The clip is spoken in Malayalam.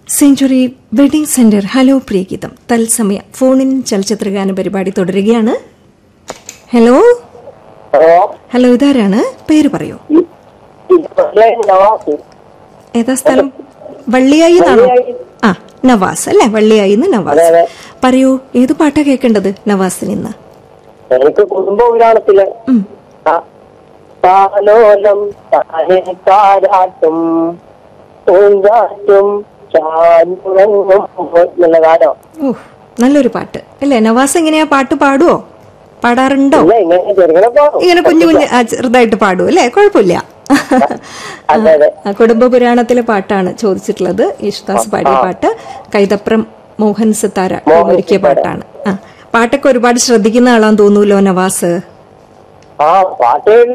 സെഞ്ചുറി വെഡിംഗ് സെന്റർ ഹലോ പ്രിയഗീതം തത്സമയ ഫോണിൻ ചലച്ചിത്രഗാന പരിപാടി തുടരുകയാണ് ഹലോ ഹലോ ഹലോ ഇതാരാണ് പേര് പറയൂ നവാസ് ഏതാ സ്ഥലം വള്ളിയായി എന്നാണോ വള്ളിയായി. ആ നവാസ് അല്ലെ വള്ളിയായി നവാസ് അതെ, അതെ. പറയൂ ഏത് പാട്ടാ കേൾക്കേണ്ടത് നവാസിന് ഇന്ന് എനിക്ക് കുടുംബ പുരാണത്തില് ഉം. താലോലം താരാട്ടും പൂങ്കാറ്റും ചാനുറങ്ങും എന്നുള്ള ഗാനം ഓ നല്ലൊരു പാട്ട് അല്ലേ നവാസ് എങ്ങനെയാ പാട്ട് പാടുവോ പാടാറുണ്ടോ ഇല്ല ഇങ്ങനെ ചെറുങ്ങനെ പോകും ഇങ്ങനെ കുഞ്ഞു കുഞ്ഞു ആ, ചെറുതായിട്ട് പാടും അല്ലേ കുഴപ്പമില്ല അതെ അതെ ആ, കുടുംബ പുരാണത്തിലെ പാട്ടാണ് ചോദിച്ചിട്ടുള്ളത് യേശുദാസ് പാടിയ പാട്ട് കൈതപ്രം മോഹൻ സിത്താര ഒരുക്കിയ പാട്ടാണ് ആ പാട്ടൊക്കെ ഒരുപാട് ശ്രദ്ധിക്കുന്ന ആളാന്ന് തോന്നൂലോ നവാസ് ആ പാട്ട്